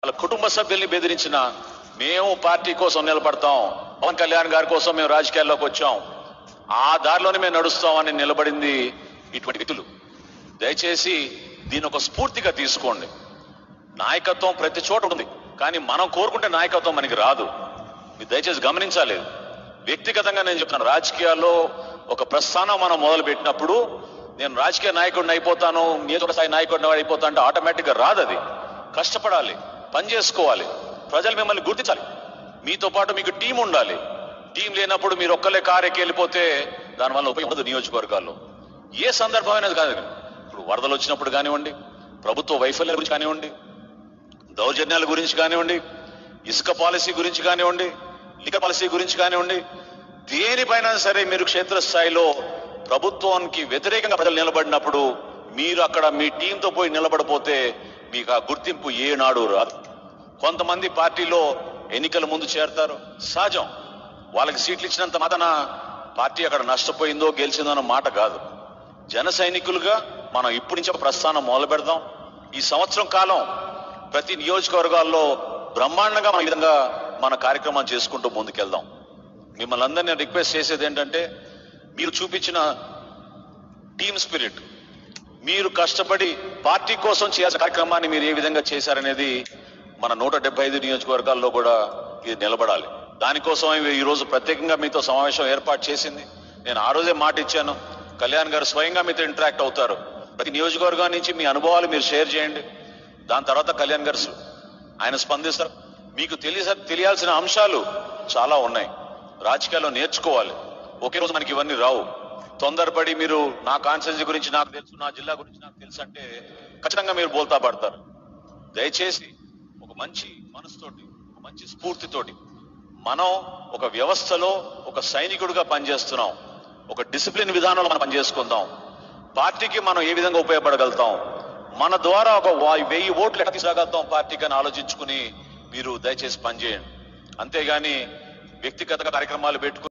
వాళ్ళ కుటుంబ సభ్యుల్ని బెదిరించిన మేము పార్టీ కోసం నిలబడతాం పవన్ కళ్యాణ్ గారి కోసం మేము రాజకీయాల్లోకి వచ్చాం ఆ దారిలోనే మేము నడుస్తామని నిలబడింది ఇటువంటి వ్యక్తులు దయచేసి దీని ఒక స్ఫూర్తిగా తీసుకోండి నాయకత్వం ప్రతి చోట ఉంది కానీ మనం కోరుకుంటే నాయకత్వం మనకి రాదు మీరు దయచేసి గమనించాలి వ్యక్తిగతంగా నేను చెప్తాను రాజకీయాల్లో ఒక ప్రస్థానం మనం మొదలు పెట్టినప్పుడు నేను రాజకీయ నాయకుడిని అయిపోతాను నియోజక స్థాయి నాయకుడిని అయిపోతా అంటే ఆటోమేటిక్ గా రాదు అది కష్టపడాలి పని చేసుకోవాలి ప్రజలు మిమ్మల్ని గుర్తించాలి మీతో పాటు మీకు టీం ఉండాలి టీం లేనప్పుడు మీరు ఒక్కలే కారెక్కి వెళ్ళిపోతే దానివల్ల ఉపయోగం ఉండదు నియోజకవర్గాల్లో ఏ సందర్భమైనది కాదు ఇప్పుడు వరదలు వచ్చినప్పుడు కానివ్వండి ప్రభుత్వ వైఫల్యాల గురించి కానివ్వండి దౌర్జన్యాల గురించి కానివ్వండి ఇసుక పాలసీ గురించి కానివ్వండి లిక్కర్ పాలసీ గురించి కానివ్వండి దేనిపైన సరే మీరు క్షేత్రస్థాయిలో ప్రభుత్వానికి వ్యతిరేకంగా ప్రజలు నిలబడినప్పుడు మీరు అక్కడ మీ టీంతో పోయి నిలబడిపోతే మీకు ఆ గుర్తింపు ఏనాడు రాదు కొంతమంది పార్టీలో ఎన్నికల ముందు చేరతారు సహజం వాళ్ళకి సీట్లు ఇచ్చినంత మాతన పార్టీ అక్కడ నష్టపోయిందో గెలిచిందో అన్న మాట కాదు జన సైనికులుగా మనం ఇప్పటి నుంచి ఒక ప్రస్థానం మొదలు పెడదాం ఈ సంవత్సరం కాలం ప్రతి నియోజకవర్గాల్లో బ్రహ్మాండంగా మన ఈ విధంగా మన కార్యక్రమం చేసుకుంటూ ముందుకెళ్దాం మిమ్మల్ని అందరినీ రిక్వెస్ట్ చేసేది ఏంటంటే మీరు చూపించిన టీమ్ స్పిరిట్ మీరు కష్టపడి పార్టీ కోసం చేయాల్సిన కార్యక్రమాన్ని మీరు ఏ విధంగా చేశారనేది మన నూట డెబ్బై ఐదు నియోజకవర్గాల్లో కూడా ఇది నిలబడాలి దానికోసం ఈ రోజు ప్రత్యేకంగా మీతో సమావేశం ఏర్పాటు చేసింది నేను ఆ రోజే మాట ఇచ్చాను కళ్యాణ్ గారు స్వయంగా మీతో ఇంటరాక్ట్ అవుతారు ప్రతి నియోజకవర్గం నుంచి మీ అనుభవాలు మీరు షేర్ చేయండి దాని తర్వాత కళ్యాణ్ గారు స్- ఆయన స్పందిస్తారు మీకు తెలియ తెలియాల్సిన అంశాలు చాలా ఉన్నాయి రాజకీయాల్లో నేర్చుకోవాలి ఒకే రోజు మనకి ఇవన్నీ రావు తొందరపడి మీరు నా కాన్స్టిట్యూన్సీ గురించి నాకు తెలుసు నా జిల్లా గురించి నాకు తెలుసు అంటే ఖచ్చితంగా మీరు బోల్తా పడతారు దయచేసి ఒక మంచి మనసుతోటి ఒక మంచి స్ఫూర్తితోటి మనం ఒక వ్యవస్థలో ఒక సైనికుడిగా పనిచేస్తున్నాం ఒక డిసిప్లిన్ విధానంలో మనం పనిచేసుకుందాం పార్టీకి మనం ఏ విధంగా ఉపయోగపడగలుగుతాం మన ద్వారా ఒక వా- వెయ్యి ఓట్లు ఎట్లా తీసుకురాగలుగుతాం పార్టీకి అని ఆలోచించుకుని మీరు దయచేసి పనిచేయండి అంతేగాని వ్యక్తిగత కార్యక్రమాలు పెట్టుకుని